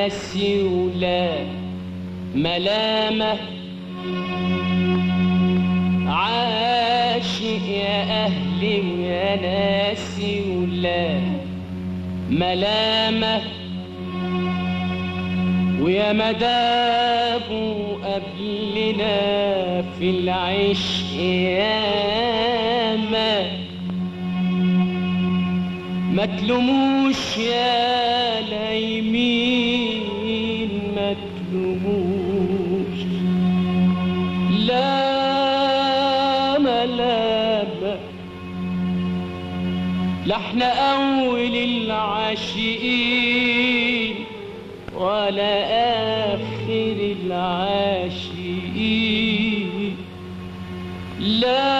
ناسي ولا ملامة عاشق يا أهلي ويا ناسي ولا ملامة ويا مدابه قبلنا في العشق ياما ما تلوموش يا لايمين ما تلوموش لا ملامة لا احنا اول العاشقين ولا اخر العاشقين لا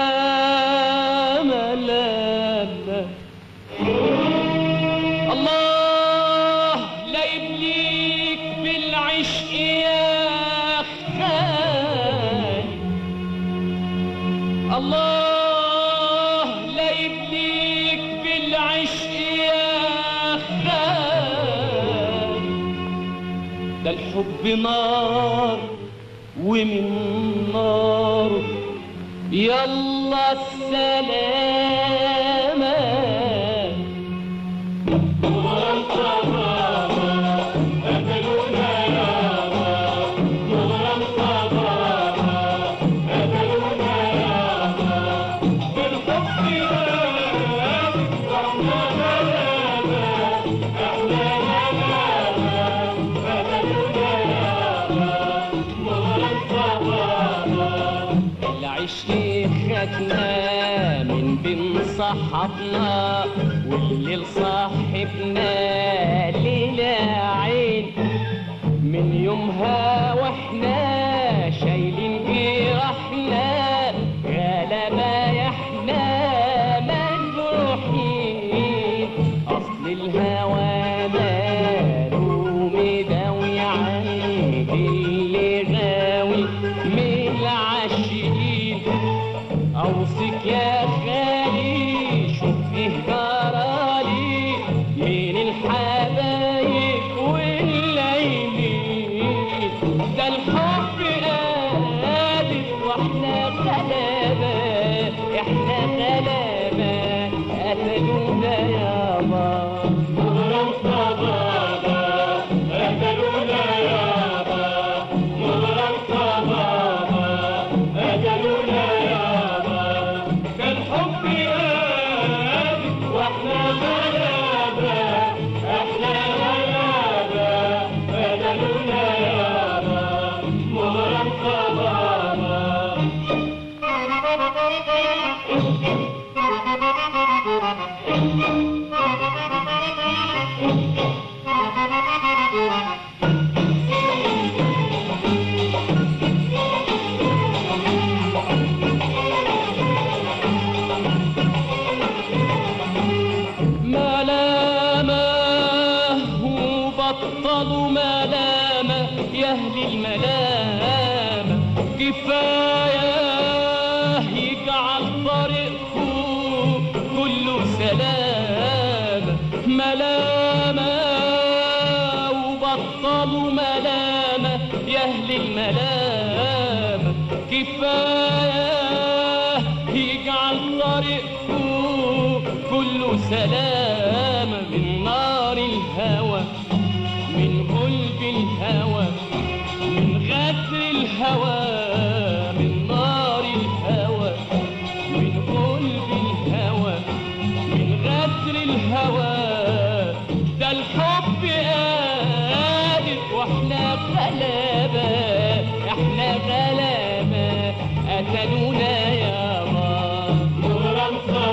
ملامة الله لا يبليك بالعشق يا خالي الله لا يبليك بالعشق يا خالي ده الحب نار ومن نار يلا السلامة العشق خدنا من بين صحابنا والليل صاحبنا ليلة عين من يومها واحنا شايلين جراحنا غلبة يا احنا مجروحين اصل الهوى ماله مداوي عند اللي غاوي من العاشقين اوصيك يا خالي شوف ايه جرالي من الحبايب والليلين ده الحب قادر واحنا غلابة احنا غلابة قتلونا يابا ملامة وبطلوا ملامة يا أهل الملامة كفاية يجعل طريقكم كله سلامة ملامة وبطلوا ملامة يا أهل الملامة كفاية يجعل طريقكم كله سلامة من نار الهوى من قلب الهوى من غدر الهوى من نار الهوى من قلب الهوى من غدر الهوى ده الحب قادر واحنا غلابة احنا غلابة قتلونا يا بابا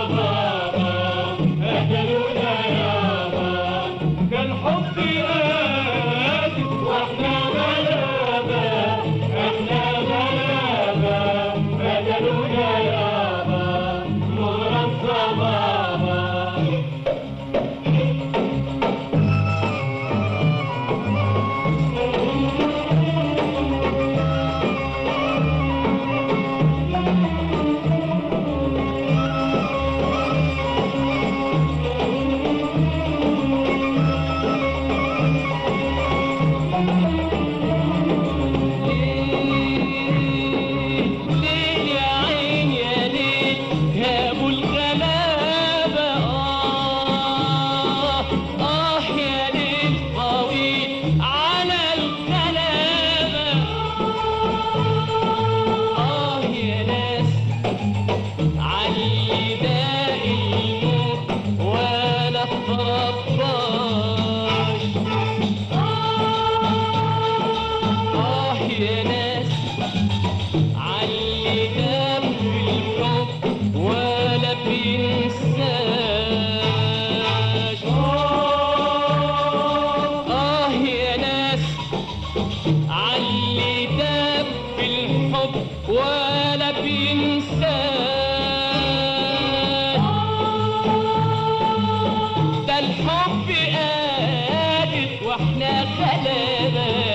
سلامة